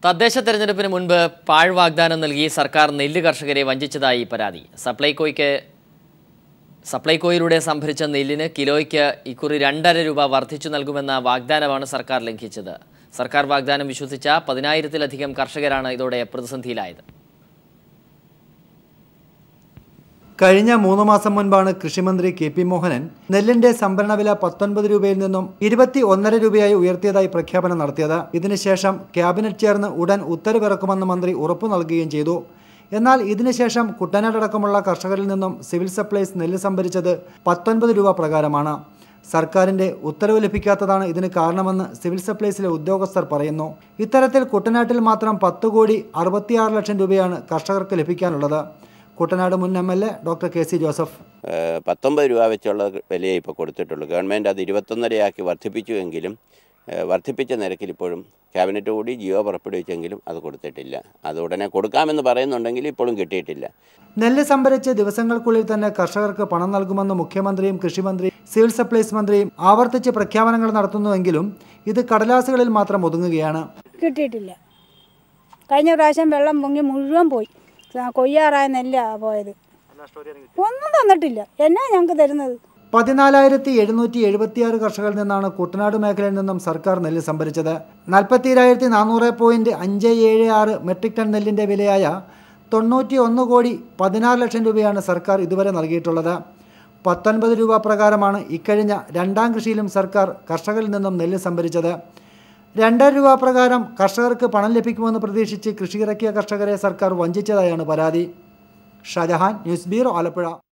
തദ്ദേശ തെരഞ്ഞെടുപ്പിന് മുൻപ് പാഴ് വാഗ്ദാനം നൽകി സർക്കാർ നെല്ല് കർഷകരെ വഞ്ചിച്ചതായി പരാതി സപ്ലൈകോയ്ക്ക് സപ്ലൈകോയിലൂടെ സംഭരിച്ച നെല്ലിന് കിലോയ്ക്ക് ഇക്കുറി രണ്ടര രൂപ വർദ്ധിച്ചു നൽകുമെന്ന വാഗ്ദാനമാണ് സർക്കാർ ലംഘിച്ചത് സർക്കാർ വാഗ്ദാനം വിശ്വസിച്ച പതിനായിരത്തിലധികം കർഷകരാണ് ഇതോടെ പ്രതിസന്ധിയിലായത് കഴിഞ്ഞ മൂന്ന് മാസം മുൻപാണ് കൃഷിമന്ത്രി കെ പി മോഹനൻ നെല്ലിന്റെ സംഭരണ വില പത്തൊൻപത് രൂപയിൽ നിന്നും ഇരുപത്തി ഒന്നര രൂപയായി ഉയർത്തിയതായി പ്രഖ്യാപനം നടത്തിയത് ഇതിനുശേഷം ക്യാബിനറ്റ് ചേർന്ന് ഉടൻ ഉത്തരവിറക്കുമെന്ന് മന്ത്രി ഉറപ്പു നൽകുകയും ചെയ്തു എന്നാൽ ഇതിനുശേഷം കുട്ടനാടടക്കമുള്ള കർഷകരിൽ നിന്നും സിവിൽ സപ്ലൈസ് നെല്ല് സംഭരിച്ചത് പത്തൊൻപത് രൂപ പ്രകാരമാണ് സർക്കാരിന്റെ ഉത്തരവ് ലഭിക്കാത്തതാണ് ഇതിന് കാരണമെന്ന് സിവിൽ സപ്ലൈസിലെ ഉദ്യോഗസ്ഥർ പറയുന്നു ഇത്തരത്തിൽ കുട്ടനാട്ടിൽ മാത്രം പത്ത് കോടി അറുപത്തിയാറ് ലക്ഷം രൂപയാണ് കർഷകർക്ക് ലഭിക്കാനുള്ളത് കുട്ടനാട് മുൻ M L A doctor K C Joseph ഏഹ് പത്തൊമ്പത് രൂപ വെച്ചുള്ള വിലയെ ഇപ്പോൾ കൊടുത്തിട്ടുള്ളൂ ഗവൺമെൻറ് അത് ഇരുപത്തൊന്നരയാക്കി വർദ്ധിപ്പിച്ചുവെങ്കിലും ഏഹ് വർദ്ധിപ്പിച്ച നിരക്കിൽ ഇപ്പോഴും ക്യാബിനറ്റ് കൂടി ജിയോ പുറപ്പെടുവിച്ചെങ്കിലും അത് കൊടുത്തിട്ടില്ല അത് ഉടനെ കൊടുക്കാമെന്ന് പറയുന്നുണ്ടെങ്കിൽ ഇപ്പോഴും കിട്ടിയിട്ടില്ല നെല്ല് സംഭരിച്ച് ദിവസങ്ങൾക്കുള്ളിൽ തന്നെ കർഷകർക്ക് പണം നൽകുമെന്ന് മുഖ്യമന്ത്രിയും കൃഷിമന്ത്രിയും സിവിൽ സപ്ലൈസ് മന്ത്രിയും ആവർത്തിച്ച് പ്രഖ്യാപനങ്ങൾ നടത്തുന്നുവെങ്കിലും ഇത് കടലാസുകളിൽ മാത്രം ഒതുങ്ങുകയാണ് കിട്ടിയിട്ടില്ല കഴിഞ്ഞ പ്രാവശ്യം വെള്ളം പൊങ്ങി മുഴുവൻ പോയി ആ കൊയ്യാറായ നെല്ലാ പോയത് ഒന്നും തന്നിട്ടില്ല എന്നാ ഞങ്ങൾക്ക് തരുന്നത് പതിനാലായിരത്തി എഴുന്നൂറ്റി എഴുപത്തിയാറ് കർഷകരിൽ നിന്നാണ് കുട്ടനാട് മേഖലയിൽ നിന്നും സർക്കാർ നെല്ല് സംഭരിച്ചത് നാൽപ്പത്തിരായിരത്തി നാനൂറ് പോയിന്റ് അഞ്ച് ഏഴ് ആറ് മെട്രിക് ടൺ നെല്ലിൻ്റെ വിലയായ തൊണ്ണൂറ്റി ഒന്ന് കോടി പതിനാറ് ലക്ഷം രൂപയാണ് സർക്കാർ ഇതുവരെ നൽകിയിട്ടുള്ളത് പത്തൊൻപത് രൂപ പ്രകാരമാണ് ഇക്കഴിഞ്ഞ രണ്ടാം കൃഷിയിലും സർക്കാർ കർഷകരിൽ നിന്നും നെല്ല് സംഭരിച്ചത് രണ്ടര രൂപ പ്രകാരം കർഷകർക്ക് പണം ലഭിക്കുമെന്ന് പ്രതീക്ഷിച്ച് കൃഷിയിറക്കിയ കർഷകരെ സർക്കാർ വഞ്ചിച്ചതായാണ് പരാതി ഷാജഹാൻ ന്യൂസ് ബ്യൂറോ ആലപ്പുഴ